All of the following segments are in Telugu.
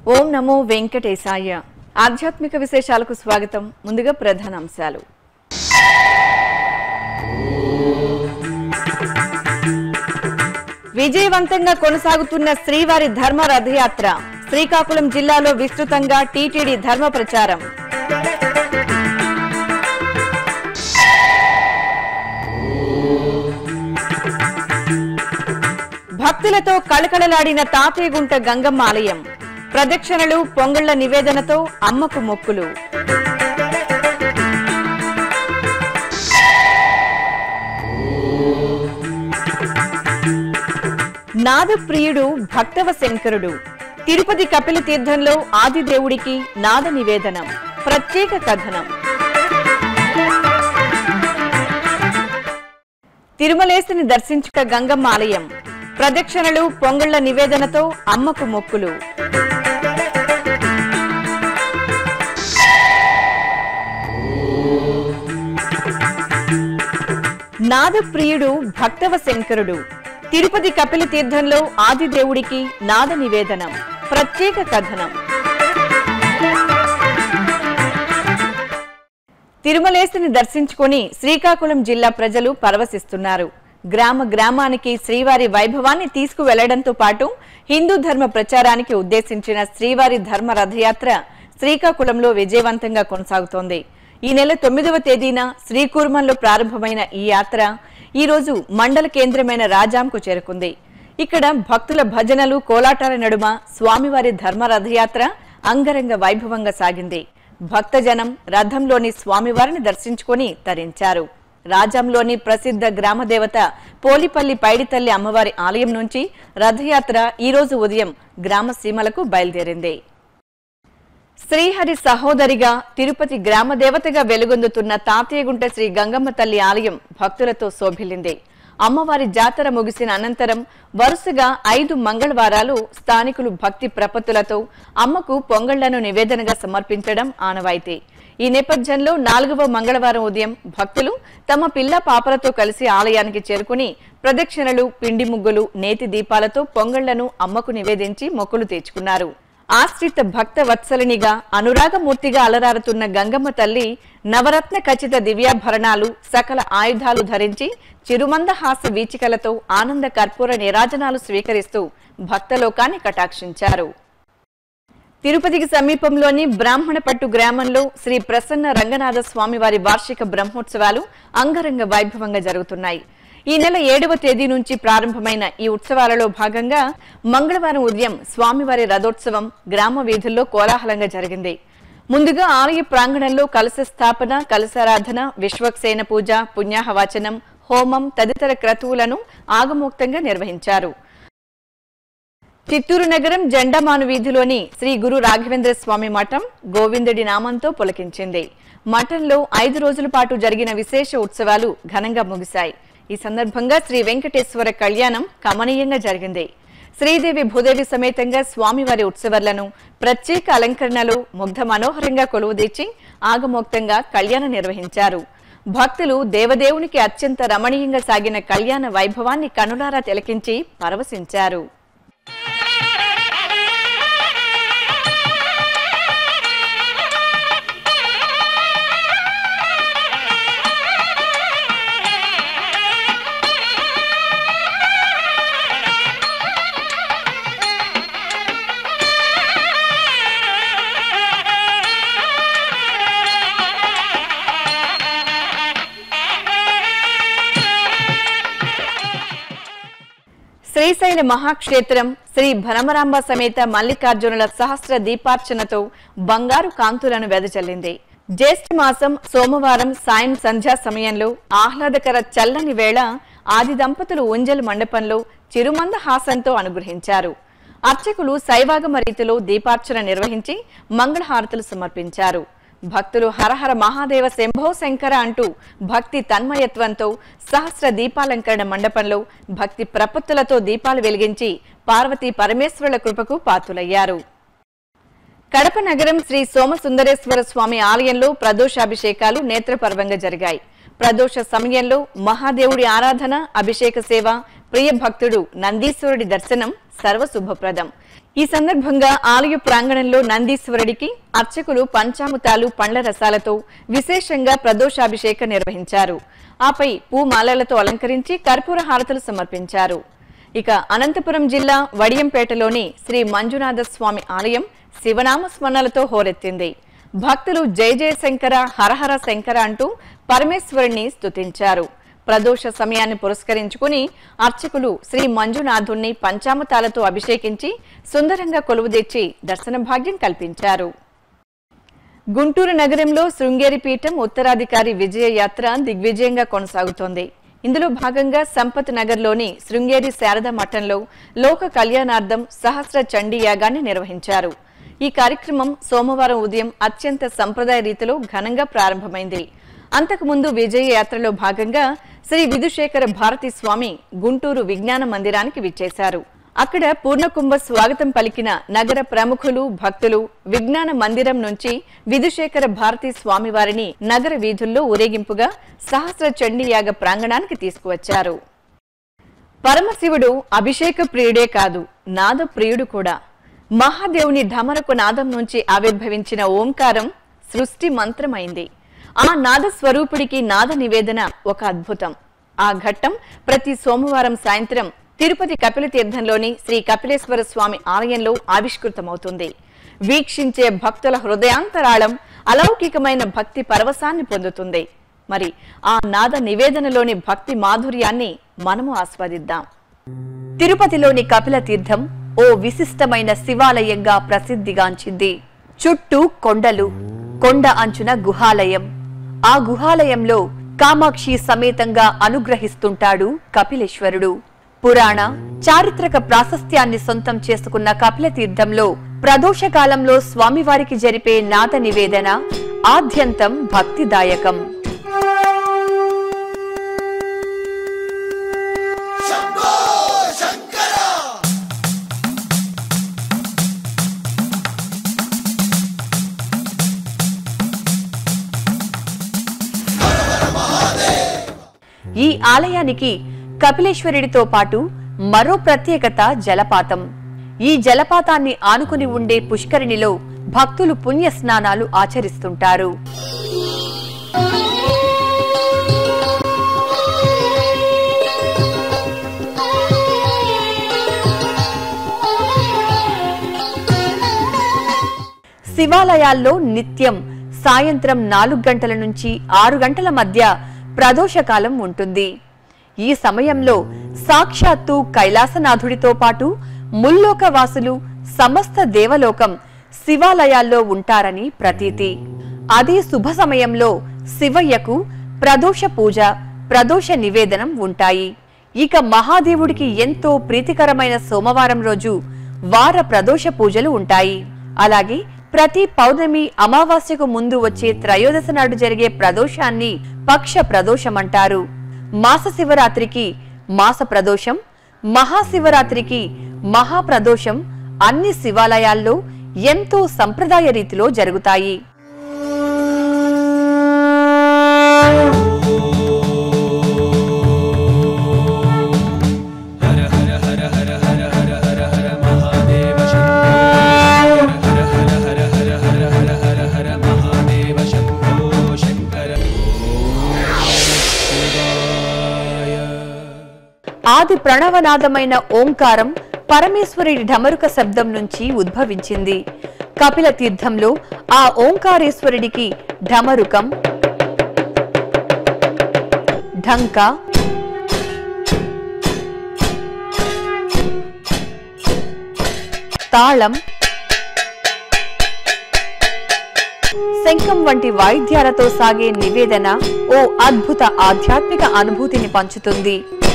ఓం నమో వెంకటేశాయ ఆధ్యాత్మిక విశేషాలకు స్వాగతం ముందుగా ప్రధాన అంశాలు విజయవంతంగా కొనసాగుతున్న శ్రీవారి ధర్మ రథయాత్ర శ్రీకాకుళం జిల్లాలో విస్తృతంగా టీటీడీ ధర్మ ప్రచారం భక్తులతో కళకళలాడిన తాతయ్యగుంట గంగమ్మ ఆలయం ప్రదక్షిణలు పొంగళ్ల నివేదనతో అమ్మకు మొక్కులు నాదప్రియుడు భక్తవ శంకరుడు తిరుపతి కపిల తీర్థంలో ఆదిదేవుడికి నాద నివేదనం ప్రత్యేక కథనం తిరుమలేశుని దర్శించుక గంగమ్మ ఆలయం ప్రదక్షిణలు పొంగళ్ల నివేదనతో అమ్మకు మొక్కులు నాదప్రియుడు భక్తవ శంకరుడు తిరుపతి కపిల తీర్థంలో ఆదిదేవుడికి నాద నివేదనం ప్రత్యేక కథనం తిరుమలేశుని దర్శించుకొని శ్రీకాకుళం జిల్లా ప్రజలు పరవశిస్తున్నారు గ్రామ గ్రామానికి శ్రీవారి వైభవాన్ని తీసుకువెళ్లడంతో పాటు హిందూ ధర్మ ప్రచారానికి ఉద్దేశించిన శ్రీవారి ధర్మ రథయాత్ర శ్రీకాకుళంలో విజయవంతంగా కొనసాగుతోంది ఈ నెల తొమ్మిదవ తేదీన శ్రీకూర్మంలో ప్రారంభమైన ఈ యాత్ర ఈ రోజు మండల కేంద్రమైన రాజాంకు చేరుకుంది ఇక్కడ భక్తుల భజనలు కోలాటాల నడుమ స్వామివారి ధర్మ రథయాత్ర అంగరంగ వైభవంగా సాగింది భక్తజనం రథంలోని స్వామివారిని దర్శించుకొని తరించారు రాజంలోని ప్రసిద్ధ గ్రామదేవత పోలిపల్లి పైడితల్లి అమ్మవారి ఆలయం నుంచి రథయాత్ర ఈ రోజు ఉదయం గ్రామ సీమలకు బయలుదేరింది శ్రీహరి సహోదరిగా తిరుపతి గ్రామ దేవతగా వెలుగొందుతున్న తాతయ్యగుంట శ్రీ గంగమ్మ తల్లి ఆలయం భక్తులతో శోభిల్లింది అమ్మవారి జాతర ముగిసిన అనంతరం వరుసగా ఐదు మంగళవారాలు స్థానికులు భక్తి ప్రపత్తులతో అమ్మకు పొంగళ్లను నివేదనగా సమర్పించడం ఆనవాయితీ ఈ నేపథ్యంలో నాలుగవ మంగళవారం ఉదయం భక్తులు తమ పిల్ల పాపలతో కలిసి ఆలయానికి చేరుకుని ప్రదక్షిణలు పిండి ముగ్గులు నేతి దీపాలతో పొంగళ్లను అమ్మకు నివేదించి మొక్కులు తీర్చుకున్నారు ఆశ్రిత భక్త వత్సలినిగా అనురాగమూర్తిగా అలరారుతున్న గంగమ్మ తల్లి నవరత్న ఖచ్చిత దివ్యాభరణాలు సకల ఆయుధాలు ధరించి చిరుమందహాస వీచికలతో ఆనంద కర్పూర నిరాజనాలు స్వీకరిస్తూ భక్తలోకాన్ని కటాక్షించారు తిరుపతికి సమీపంలోని బ్రాహ్మణపట్టు గ్రామంలో శ్రీ ప్రసన్న రంగనాథ స్వామివారి వార్షిక బ్రహ్మోత్సవాలు అంగరంగ వైభవంగా జరుగుతున్నాయి ఈ నెల ఏడవ తేదీ నుంచి ప్రారంభమైన ఈ ఉత్సవాలలో భాగంగా మంగళవారం ఉదయం స్వామివారి రథోత్సవం గ్రామ వీధుల్లో కోలాహలంగా జరిగింది ముందుగా ఆలయ ప్రాంగణంలో కలశ స్థాపన కలశారాధన విశ్వక్సేన పూజ పుణ్యాహవచనం హోమం తదితర క్రతువులను ఆగమోక్తంగా నిర్వహించారు చిత్తూరు నగరం జెండమాను వీధిలోని శ్రీ గురు రాఘవేంద్ర స్వామి మఠం గోవిందుడి నామంతో పులకించింది మఠంలో ఐదు రోజుల పాటు జరిగిన విశేష ఉత్సవాలు ఘనంగా ముగిశాయి ఈ సందర్భంగా శ్రీ వెంకటేశ్వర కళ్యాణం కమనీయంగా జరిగింది శ్రీదేవి భూదేవి సమేతంగా స్వామివారి ఉత్సవాలను ప్రత్యేక అలంకరణలో ముగ్ధ మనోహరంగా కొలువుదీర్చి ఆగమోక్తంగా కళ్యాణం నిర్వహించారు భక్తులు దేవదేవునికి అత్యంత రమణీయంగా సాగిన కళ్యాణ వైభవాన్ని కనులారా తిలకించి పరవశించారు శ్రీశైల మహాక్షేత్రం శ్రీ భరమరాంబ సమేత మల్లికార్జునుల సహస్ర దీపార్చనతో బంగారు కాంతులను వెదజల్లింది జ్యేష్ఠ మాసం సోమవారం సాయం సంధ్యా సమయంలో ఆహ్లాదకర చల్లని వేళ ఆది దంపతులు ఉంజల్ మండపంలో చిరుమంద హాసంతో అనుగ్రహించారు అర్చకులు శైవాగమ రీతిలో దీపార్చన నిర్వహించి మంగళహారతులు సమర్పించారు భక్తులు హరహర మహాదేవ శంభో శంకర అంటూ భక్తి తన్మయత్వంతో సహస్ర దీపాలంకరణ మండపంలో భక్తి ప్రపత్తులతో దీపాలు వెలిగించి పార్వతీ పరమేశ్వరుల కృపకు పాతులయ్యారు కడప నగరం శ్రీ సోమసుందరేశ్వర స్వామి ఆలయంలో ప్రదోషాభిషేకాలు నేత్రపర్వంగా జరిగాయి ప్రదోష సమయంలో మహాదేవుడి ఆరాధన అభిషేక సేవ ప్రియ భక్తుడు నందీశ్వరుడి దర్శనం సర్వశుభప్రదం ఈ సందర్భంగా ఆలయ ప్రాంగణంలో నందీశ్వరుడికి అర్చకులు పంచామృతాలు పండ్ల రసాలతో విశేషంగా ప్రదోషాభిషేకం నిర్వహించారు ఆపై పూమాలలతో అలంకరించి కర్పూర హారతులు సమర్పించారు ఇక అనంతపురం జిల్లా వడియంపేటలోని శ్రీ మంజునాథ స్వామి ఆలయం శివనామ స్మరణలతో హోరెత్తింది భక్తులు జయ జయ శంకర హరహర శంకర అంటూ పరమేశ్వరుణ్ణి స్తుతించారు ప్రదోష సమయాన్ని పురస్కరించుకుని అర్చకులు శ్రీ మంజునాథుణ్ణి పంచామృతాలతో అభిషేకించి సుందరంగా కొలువుదీర్చి దర్శన భాగ్యం కల్పించారు గుంటూరు నగరంలో శృంగేరి పీఠం ఉత్తరాధికారి విజయ యాత్ర దిగ్విజయంగా కొనసాగుతోంది ఇందులో భాగంగా సంపత్ నగర్లోని శృంగేరి శారద మఠంలో లోక కళ్యాణార్థం సహస్ర చండీ యాగాన్ని నిర్వహించారు ఈ కార్యక్రమం సోమవారం ఉదయం అత్యంత సంప్రదాయ రీతిలో ఘనంగా ప్రారంభమైంది అంతకుముందు విజయ యాత్రలో భాగంగా శ్రీ విధుశేఖర భారతి స్వామి గుంటూరు విజ్ఞాన మందిరానికి విచ్చేశారు అక్కడ పూర్ణకుంభ స్వాగతం పలికిన నగర ప్రముఖులు భక్తులు విజ్ఞాన మందిరం నుంచి విధుశేఖర భారతి స్వామివారిని నగర వీధుల్లో ఊరేగింపుగా సహస్ర చండీ యాగ ప్రాంగణానికి తీసుకువచ్చారు పరమశివుడు అభిషేక ప్రియుడే కాదు నాద ప్రియుడు కూడా మహాదేవుని ఢమరకు నాదం నుంచి ఆవిర్భవించిన ఓంకారం సృష్టి మంత్రమైంది ఆ నాద స్వరూపుడికి నాద నివేదన ఒక అద్భుతం ఆ ఘట్టం ప్రతి సోమవారం సాయంత్రం తిరుపతి కపిల తీర్థంలోని శ్రీ కపిలేశ్వర స్వామి ఆలయంలో ఆవిష్కృతమవుతుంది వీక్షించే భక్తుల హృదయాంతరాళం అలౌకికమైన భక్తి పరవశాన్ని పొందుతుంది మరి ఆ నాద నివేదనలోని భక్తి మాధుర్యాన్ని మనము ఆస్వాదిద్దాం తిరుపతిలోని కపిల తీర్థం ఓ విశిష్టమైన శివాలయంగా ప్రసిద్ధిగాంచింది చుట్టూ కొండలు కొండ అంచున గుహాలయం ఆ గుహాలయంలో కామాక్షి సమేతంగా అనుగ్రహిస్తుంటాడు కపిలేశ్వరుడు పురాణ చారిత్రక ప్రాశస్త్యాన్ని సొంతం చేసుకున్న కపిల తీర్థంలో ప్రదోషకాలంలో స్వామివారికి జరిపే నాద నివేదన ఆద్యంతం భక్తిదాయకం ఈ ఆలయానికి కపిలేశ్వరుడితో పాటు మరో ప్రత్యేకత జలపాతం ఈ జలపాతాన్ని ఆనుకుని ఉండే పుష్కరిణిలో భక్తులు పుణ్య స్నానాలు ఆచరిస్తుంటారు శివాలయాల్లో నిత్యం సాయంత్రం నాలుగు గంటల నుంచి ఆరు గంటల మధ్య ప్రదోషకాలం ఉంటుంది ఈ సమయంలో సాక్షాత్తు కైలాసనాథుడితో పాటు ముల్లోక వాసులు సమస్త దేవలోకం శివాలయాల్లో ఉంటారని ప్రతీతి అదే శుభ సమయంలో శివయ్యకు ప్రదోష పూజ ప్రదోష నివేదనం ఉంటాయి ఇక మహాదేవుడికి ఎంతో ప్రీతికరమైన సోమవారం రోజు వార ప్రదోష పూజలు ఉంటాయి అలాగే ప్రతి పౌర్ణమి అమావాస్యకు ముందు వచ్చే త్రయోదశ నాడు జరిగే ప్రదోషాన్ని పక్ష ప్రదోషమంటారు మాస శివరాత్రికి మాస ప్రదోషం మహాశివరాత్రికి మహాప్రదోషం అన్ని శివాలయాల్లో ఎంతో సంప్రదాయ రీతిలో జరుగుతాయి ఆది ప్రణవనాదమైన ఓంకారం పరమేశ్వరుడి ఢమరుక శబ్దం నుంచి ఉద్భవించింది కపిల తీర్థంలో ఆ ఓంకారేశ్వరుడికి ఢమరుకం ఢంక తాళం శంఖం వంటి వాయిద్యాలతో సాగే నివేదన ఓ అద్భుత ఆధ్యాత్మిక అనుభూతిని పంచుతుంది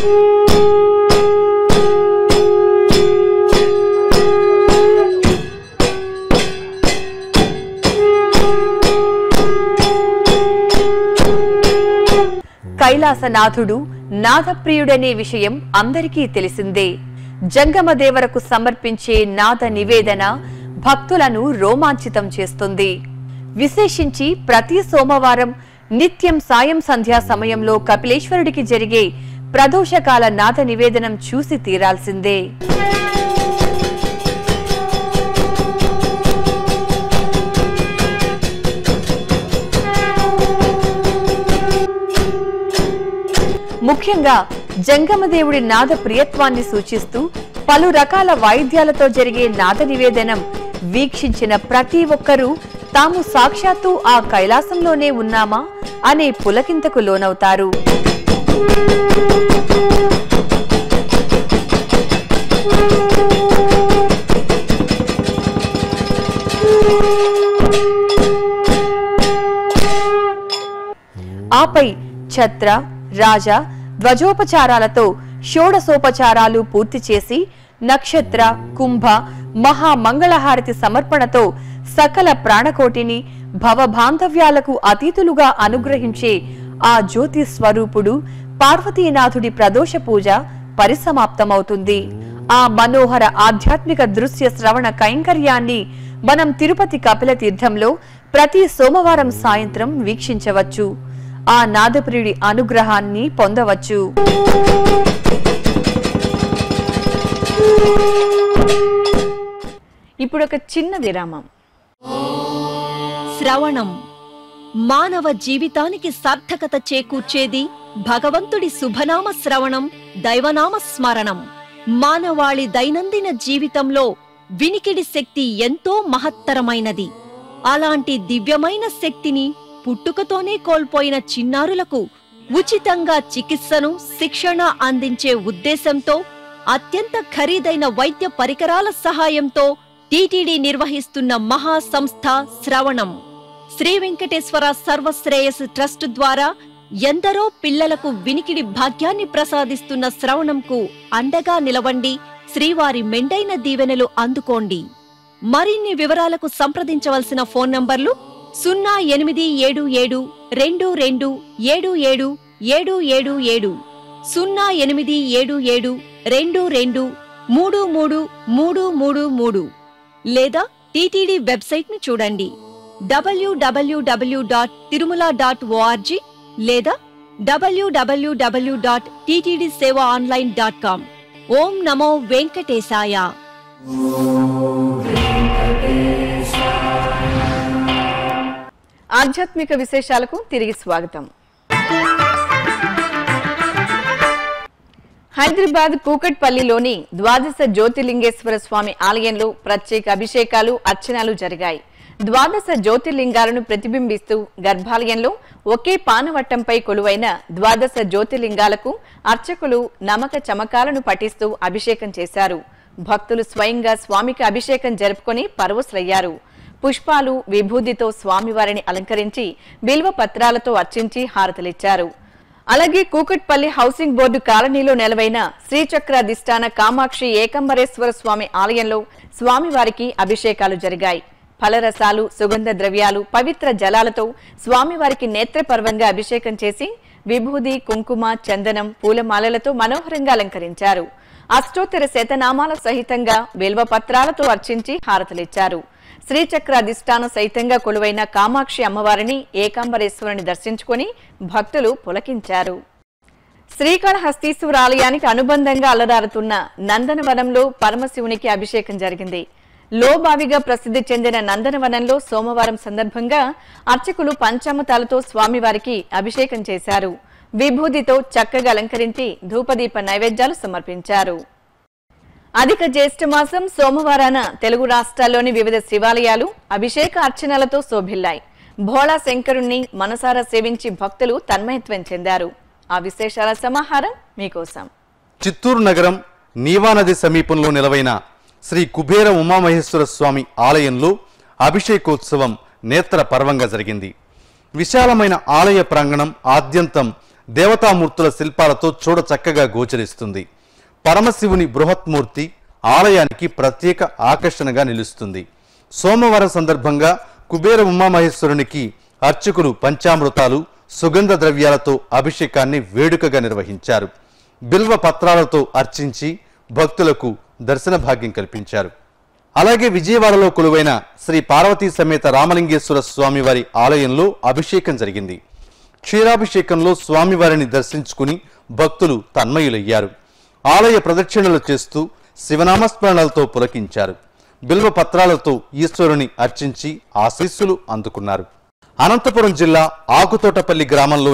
కైలాసనాథుడు నాదప్రియుడనే విషయం అందరికీ తెలిసిందే జంగమదేవరకు సమర్పించే నాద నివేదన భక్తులను రోమాంచితం చేస్తుంది విశేషించి ప్రతి సోమవారం నిత్యం సాయం సంధ్యా సమయంలో కపిలేశ్వరుడికి జరిగే ప్రదోషకాల నాద నివేదనం చూసి తీరాల్సిందే ముఖ్యంగా జంగమదేవుడి నాద ప్రియత్వాన్ని సూచిస్తూ పలు రకాల వాయిద్యాలతో జరిగే నాద నివేదనం వీక్షించిన ప్రతి ఒక్కరూ తాము సాక్షాత్తు ఆ కైలాసంలోనే ఉన్నామా అనే పులకింతకు లోనవుతారు ఆపై ఛత్ర రాజ ధ్వజోపచారాలతో షోడసోపచారాలు పూర్తి చేసి నక్షత్ర కుంభ మహామంగళహారతి సమర్పణతో సకల ప్రాణకోటిని భవబాంధవ్యాలకు అతీతులుగా అనుగ్రహించే ఆ జ్యోతి స్వరూపుడు పార్వతీనాథుడి ప్రదోష పూజ పరిసమాప్తమవుతుంది ఆ మనోహర ఆధ్యాత్మిక దృశ్య శ్రవణ కైంకర్యాన్ని మనం తిరుపతి కపిల తీర్థంలో ప్రతి సోమవారం సాయంత్రం వీక్షించవచ్చు ఆ నాదప్రియుడి అనుగ్రహాన్ని పొందవచ్చు ఇప్పుడు ఒక చిన్న విరామం శ్రవణం మానవ జీవితానికి సార్థకత చేకూర్చేది భగవంతుడి శుభనామ శ్రవణం దైవనామ స్మరణం మానవాళి దైనందిన జీవితంలో వినికిడి శక్తి ఎంతో మహత్తరమైనది అలాంటి దివ్యమైన శక్తిని పుట్టుకతోనే కోల్పోయిన చిన్నారులకు ఉచితంగా చికిత్సను శిక్షణ అందించే ఉద్దేశంతో అత్యంత ఖరీదైన వైద్య పరికరాల సహాయంతో టీటీడీ నిర్వహిస్తున్న మహా సంస్థ శ్రవణం శ్రీ వెంకటేశ్వర సర్వశ్రేయస్ ట్రస్ట్ ద్వారా ఎందరో పిల్లలకు వినికిడి భాగ్యాన్ని ప్రసాదిస్తున్న శ్రవణంకు అండగా నిలవండి శ్రీవారి మెండైన దీవెనలు అందుకోండి మరిన్ని వివరాలకు సంప్రదించవలసిన ఫోన్ నంబర్లు సున్నా ఎనిమిది ఏడు ఏడు రెండు రెండు ఏడు ఏడు ఏడు ఏడు ఏడు సున్నా ఎనిమిది ఏడు ఏడు రెండు రెండు మూడు మూడు మూడు మూడు మూడు లేదా టీటీడీ వెబ్సైట్ ని చూడండి WWW dot Tirumala dot ORG లేదా WWW dot TTD seva online dot com ఓం నమో వెంకటేశాయ ఆధ్యాత్మిక విశేషాలకు తిరిగి స్వాగతం హైదరాబాద్ కూకట్పల్లిలోని ద్వాదశ జ్యోతిర్లింగేశ్వర స్వామి ఆలయంలో ప్రత్యేక అభిషేకాలు అర్చనలు జరిగాయి ద్వాదశ జ్యోతిర్లింగాలను ప్రతిబింబిస్తూ గర్భాలయంలో ఒకే పానవట్టంపై కొలువైన ద్వాదశ జ్యోతిర్లింగాలకు అర్చకులు నమక చమకాలను పఠిస్తూ అభిషేకం చేశారు భక్తులు స్వయంగా స్వామికి అభిషేకం జరుపుకొని పరవశులయ్యారు పుష్పాలు విభూదితో స్వామివారిని అలంకరించి బిల్వ పత్రాలతో అర్చించి హారతలిచ్చారు అలాగే కూకట్పల్లి హౌసింగ్ బోర్డు కాలనీలో నెలవైన శ్రీచక్రాధిష్టాన కామాక్షి ఏకంబరేశ్వర స్వామి ఆలయంలో స్వామివారికి అభిషేకాలు జరిగాయి ఫలరసాలు సుగంధ ద్రవ్యాలు పవిత్ర జలాలతో స్వామివారికి నేత్రపర్వంగా అభిషేకం చేసి విభూది కుంకుమ చందనం పూలమాలలతో మనోహరంగా అలంకరించారు అష్టోత్తర శతనామాల సహితంగా బిల్వపత్రాలతో అర్చించి హారతలిచ్చారు శ్రీచక్రాధిష్టాన సైతంగా కొలువైన కామాక్షి అమ్మవారిని ఏకాంబరేశ్వరుని దర్శించుకొని భక్తులు పులకించారు శ్రీకాళహస్తీశ్వర ఆలయానికి అనుబంధంగా అలరారుతున్న నందనవనంలో పరమశివునికి అభిషేకం జరిగింది లోబావిగా ప్రసిద్ధి చెందిన నందనవనంలో సోమవారం సందర్భంగా అర్చకులు పంచామతాలతో స్వామివారికి అభిషేకం చేశారు విభూదితో చక్కగా అలంకరించి ధూపదీప నైవేద్యాలు సమర్పించారు అధిక జ్యేష్ఠ మాసం సోమవారాన తెలుగు రాష్ట్రాల్లోని వివిధ శివాలయాలు అభిషేక అర్చనలతో శోభిల్లాయి భోళా శంకరుణ్ణి మనసారా సేవించి భక్తులు తన్మయత్వం చెందారు ఆ విశేషాల సమాహారం మీకోసం చిత్తూరు నగరం నీవా నది సమీపంలో నిలవైన శ్రీ కుబేర ఉమామహేశ్వర స్వామి ఆలయంలో అభిషేకోత్సవం నేత్ర పర్వంగా జరిగింది విశాలమైన ఆలయ ప్రాంగణం ఆద్యంతం దేవతామూర్తుల శిల్పాలతో చూడ చక్కగా గోచరిస్తుంది పరమశివుని బృహత్మూర్తి ఆలయానికి ప్రత్యేక ఆకర్షణగా నిలుస్తుంది సోమవారం సందర్భంగా కుబేర ఉమామహేశ్వరునికి అర్చకులు పంచామృతాలు సుగంధ ద్రవ్యాలతో అభిషేకాన్ని వేడుకగా నిర్వహించారు బిల్వ పత్రాలతో అర్చించి భక్తులకు దర్శన భాగ్యం కల్పించారు అలాగే విజయవాడలో కొలువైన శ్రీ పార్వతీ సమేత రామలింగేశ్వర స్వామివారి ఆలయంలో అభిషేకం జరిగింది క్షీరాభిషేకంలో స్వామివారిని దర్శించుకుని భక్తులు తన్మయులయ్యారు ఆలయ ప్రదక్షిణలు చేస్తూ శివనామస్మరణలతో పులకించారు బిల్వ పత్రాలతో ఈశ్వరుని అర్చించి ఆశీస్సులు అందుకున్నారు అనంతపురం జిల్లా ఆకుతోటపల్లి గ్రామంలోని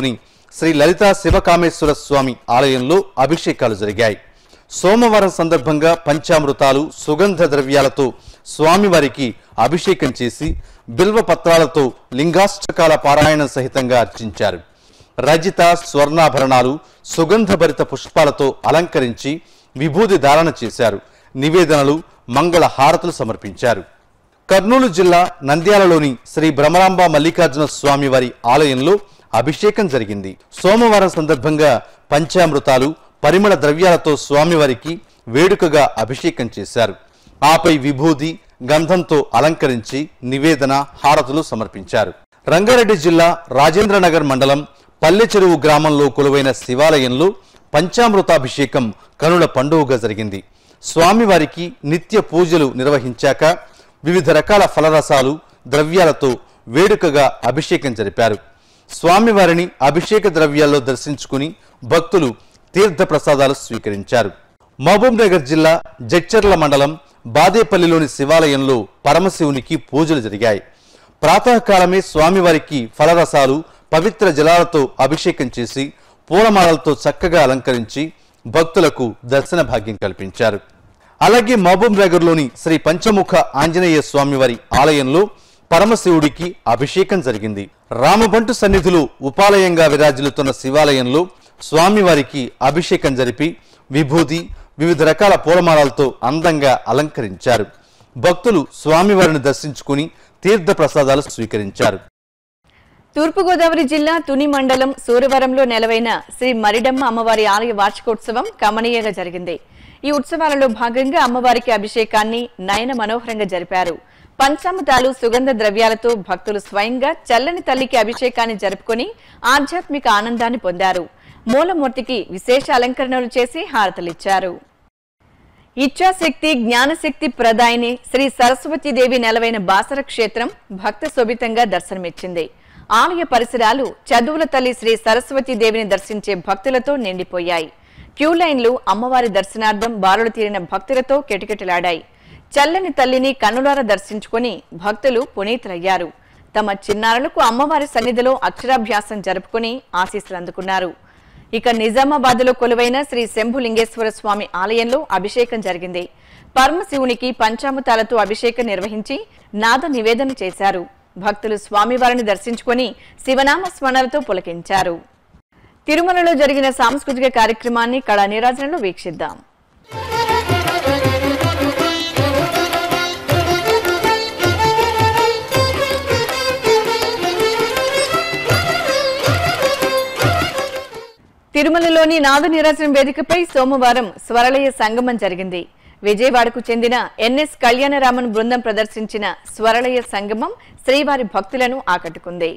శ్రీ లలితా శివకామేశ్వర స్వామి ఆలయంలో అభిషేకాలు జరిగాయి సోమవారం సందర్భంగా పంచామృతాలు సుగంధ ద్రవ్యాలతో స్వామివారికి అభిషేకం చేసి బిల్వ పత్రాలతో లింగాష్టకాల పారాయణం సహితంగా అర్చించారు రజిత స్వర్ణాభరణాలు సుగంధభరిత పుష్పాలతో అలంకరించి విభూది ధారణ చేశారు నివేదనలు మంగళ హారతులు సమర్పించారు కర్నూలు జిల్లా నంద్యాలలోని శ్రీ భ్రమరాంబ మల్లికార్జున స్వామి వారి ఆలయంలో అభిషేకం జరిగింది సోమవారం సందర్భంగా పంచామృతాలు పరిమళ ద్రవ్యాలతో స్వామివారికి వేడుకగా అభిషేకం చేశారు ఆపై విభూది గంధంతో అలంకరించి నివేదన హారతులు సమర్పించారు రంగారెడ్డి జిల్లా రాజేంద్రనగర్ మండలం పల్లె చెరువు గ్రామంలో కొలువైన శివాలయంలో పంచామృతాభిషేకం కనుల పండుగగా జరిగింది స్వామివారికి నిత్య పూజలు నిర్వహించాక వివిధ రకాల ఫలరసాలు ద్రవ్యాలతో వేడుకగా అభిషేకం జరిపారు స్వామివారిని అభిషేక ద్రవ్యాల్లో దర్శించుకుని భక్తులు తీర్థ ప్రసాదాలు స్వీకరించారు మహబూబ్ నగర్ జిల్లా జడ్చర్ల మండలం బాదేపల్లిలోని శివాలయంలో పరమశివునికి పూజలు జరిగాయి ప్రాతకాలమే స్వామివారికి ఫలరసాలు పవిత్ర జలాలతో అభిషేకం చేసి పూలమాలలతో చక్కగా అలంకరించి భక్తులకు దర్శన భాగ్యం కల్పించారు అలాగే మహబూబ్ నగర్లోని శ్రీ పంచముఖ ఆంజనేయ స్వామివారి ఆలయంలో పరమశివుడికి అభిషేకం జరిగింది రామబంటు సన్నిధులు ఉపాలయంగా విరాజిల్లుతున్న శివాలయంలో స్వామివారికి అభిషేకం జరిపి విభూది వివిధ రకాల పూలమాలలతో అందంగా అలంకరించారు భక్తులు స్వామివారిని దర్శించుకుని తీర్థ ప్రసాదాలు స్వీకరించారు తూర్పుగోదావరి జిల్లా తుని మండలం సూరవరంలో నెలవైన శ్రీ మరిడమ్మ అమ్మవారి ఆలయ వార్షికోత్సవం కమనీయంగా జరిగింది ఈ ఉత్సవాలలో భాగంగా అమ్మవారికి అభిషేకాన్ని నయన మనోహరంగా జరిపారు పంచామృతాలు సుగంధ ద్రవ్యాలతో భక్తులు స్వయంగా చల్లని తల్లికి అభిషేకాన్ని జరుపుకొని ఆధ్యాత్మిక ఆనందాన్ని పొందారు మూలమూర్తికి విశేష అలంకరణలు చేసి హారతలిచ్చారు ఇచ్ఛాశక్తి జ్ఞానశక్తి ప్రదాయిని శ్రీ సరస్వతీదేవి నెలవైన బాసర క్షేత్రం భక్త శోభితంగా దర్శనమిచ్చింది ఆలయ పరిసరాలు చదువుల తల్లి శ్రీ సరస్వతీదేవిని దర్శించే భక్తులతో నిండిపోయాయి క్యూ లైన్లు అమ్మవారి దర్శనార్థం బారులు తీరిన భక్తులతో కిటకిటలాడాయి చల్లని తల్లిని కన్నులార దర్శించుకొని భక్తులు పునీతులయ్యారు తమ చిన్నారులకు అమ్మవారి సన్నిధిలో అక్షరాభ్యాసం జరుపుకుని ఆశీస్సులు అందుకున్నారు ఇక నిజామాబాద్లో కొలువైన శ్రీ శంభులింగేశ్వర స్వామి ఆలయంలో అభిషేకం జరిగింది పరమశివునికి పంచామృతాలతో అభిషేకం నిర్వహించి నాద నివేదన చేశారు భక్తులు స్వామివారిని దర్శించుకొని శివనామ స్మరణలతో పులకించారు తిరుమలలో జరిగిన సాంస్కృతిక కార్యక్రమాన్ని కళా నీరాజనలో వీక్షిద్దాం తిరుమలలోని నాద నీరాజనం వేదికపై సోమవారం స్వరలయ సంగమం జరిగింది విజయవాడకు చెందిన ఎన్ఎస్ కళ్యాణరామన్ బృందం ప్రదర్శించిన స్వరలయ సంగమం శ్రీవారి భక్తులను ఆకట్టుకుంది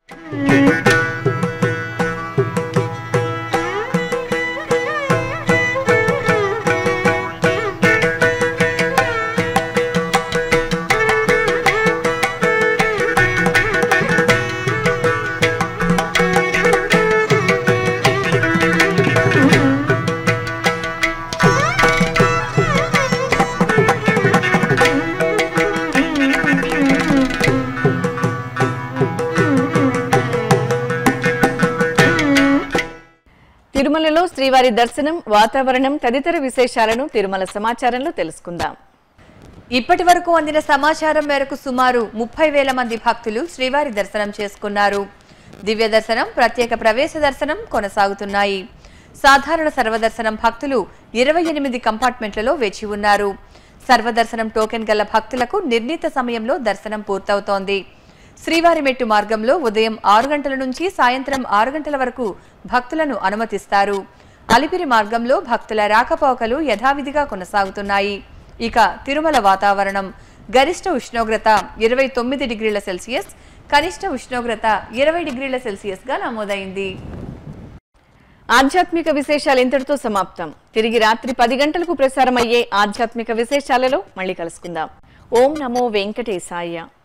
తిరుమలలో శ్రీవారి దర్శనం వాతావరణం తదితర విశేషాలను తిరుమల సమాచారంలో తెలుసుకుందాం ఇప్పటి వరకు అందిన సమాచారం మేరకు సుమారు ముప్పై వేల మంది భక్తులు శ్రీవారి దర్శనం చేసుకున్నారు దివ్య దర్శనం ప్రత్యేక ప్రవేశ దర్శనం కొనసాగుతున్నాయి సాధారణ సర్వదర్శనం భక్తులు ఇరవై ఎనిమిది కంపార్ట్మెంట్లలో వేచి ఉన్నారు సర్వదర్శనం టోకెన్ గల భక్తులకు నిర్ణీత సమయంలో దర్శనం పూర్తవుతోంది శ్రీవారి మెట్టు మార్గంలో ఉదయం ఆరు గంటల నుంచి సాయంత్రం ఆరు గంటల వరకు భక్తులను అనుమతిస్తారు అలిపిరి మార్గంలో భక్తుల రాకపోకలు యథావిధిగా కొనసాగుతున్నాయి ఇక తిరుమల వాతావరణం గరిష్ట ఉష్ణోగ్రత ఇరవై తొమ్మిది డిగ్రీల సెల్సియస్ కనిష్ట ఉష్ణోగ్రత ఇరవై డిగ్రీల సెల్సియస్ గా నమోదైంది ఆధ్యాత్మిక విశేషాలు ఇంతటితో సమాప్తం తిరిగి రాత్రి పది గంటలకు ప్రసారమయ్యే ఆధ్యాత్మిక విశేషాలలో మళ్ళీ కలుసుకుందాం ఓం నమో వెంకటేశాయ